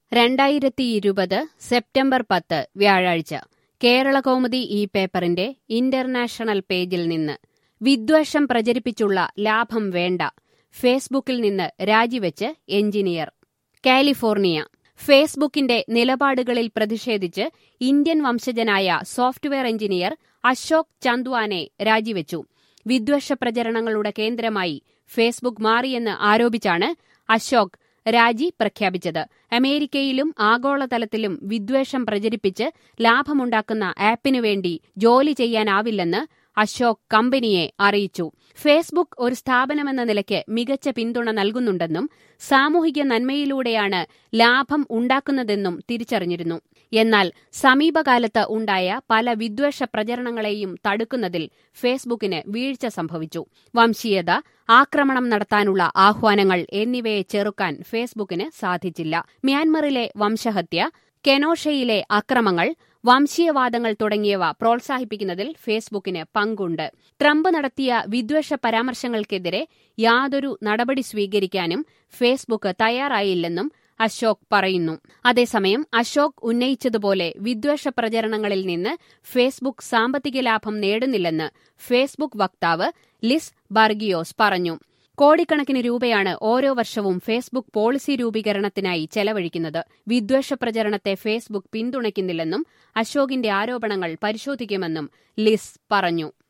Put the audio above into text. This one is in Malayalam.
രണ്ടായിരത്തി ഇരുപത് സെപ്റ്റംബർ പത്ത് വ്യാഴാഴ്ച കേരളകൗമുദി ഈ പേപ്പറിന്റെ ഇന്റർനാഷണൽ പേജിൽ നിന്ന് വിദ്വേഷം പ്രചരിപ്പിച്ചുള്ള ലാഭം വേണ്ട ഫേസ്ബുക്കിൽ നിന്ന് രാജിവെച്ച് എഞ്ചിനീയർ കാലിഫോർണിയ ഫേസ്ബുക്കിന്റെ നിലപാടുകളിൽ പ്രതിഷേധിച്ച് ഇന്ത്യൻ വംശജനായ സോഫ്റ്റ്വെയർ എഞ്ചിനീയർ അശോക് ചന്ദ്വാനെ രാജിവെച്ചു വിദ്വേഷ പ്രചരണങ്ങളുടെ കേന്ദ്രമായി ഫേസ്ബുക്ക് മാറിയെന്ന് ആരോപിച്ചാണ് അശോക് രാജി പ്രഖ്യാപിച്ചത് അമേരിക്കയിലും ആഗോളതലത്തിലും വിദ്വേഷം പ്രചരിപ്പിച്ച് ലാഭമുണ്ടാക്കുന്ന ആപ്പിനു വേണ്ടി ജോലി ചെയ്യാനാവില്ലെന്ന് അശോക് കമ്പനിയെ അറിയിച്ചു ഫേസ്ബുക്ക് ഒരു സ്ഥാപനമെന്ന നിലയ്ക്ക് മികച്ച പിന്തുണ നൽകുന്നുണ്ടെന്നും സാമൂഹിക നന്മയിലൂടെയാണ് ലാഭം ഉണ്ടാക്കുന്നതെന്നും തിരിച്ചറിഞ്ഞിരുന്നു എന്നാൽ സമീപകാലത്ത് ഉണ്ടായ പല വിദ്വേഷ പ്രചരണങ്ങളെയും തടുക്കുന്നതിൽ ഫേസ്ബുക്കിന് വീഴ്ച സംഭവിച്ചു വംശീയത ആക്രമണം നടത്താനുള്ള ആഹ്വാനങ്ങൾ എന്നിവയെ ചെറുക്കാൻ ഫേസ്ബുക്കിന് സാധിച്ചില്ല മ്യാൻമറിലെ വംശഹത്യ കെനോഷയിലെ അക്രമങ്ങൾ വംശീയവാദങ്ങൾ തുടങ്ങിയവ പ്രോത്സാഹിപ്പിക്കുന്നതിൽ ഫേസ്ബുക്കിന് പങ്കുണ്ട് ട്രംപ് നടത്തിയ വിദ്വേഷ പരാമർശങ്ങൾക്കെതിരെ യാതൊരു നടപടി സ്വീകരിക്കാനും ഫേസ്ബുക്ക് തയ്യാറായില്ലെന്നും അശോക് പറയുന്നു അതേസമയം അശോക് ഉന്നയിച്ചതുപോലെ വിദ്വേഷ പ്രചരണങ്ങളിൽ നിന്ന് ഫേസ്ബുക്ക് സാമ്പത്തിക ലാഭം നേടുന്നില്ലെന്ന് ഫേസ്ബുക്ക് വക്താവ് ലിസ് ബർഗിയോസ് പറഞ്ഞു കോടിക്കണക്കിന് രൂപയാണ് ഓരോ വർഷവും ഫേസ്ബുക്ക് പോളിസി രൂപീകരണത്തിനായി ചെലവഴിക്കുന്നത് വിദ്വേഷ പ്രചരണത്തെ ഫേസ്ബുക്ക് പിന്തുണയ്ക്കുന്നില്ലെന്നും അശോകിന്റെ ആരോപണങ്ങൾ പരിശോധിക്കുമെന്നും ലിസ് പറഞ്ഞു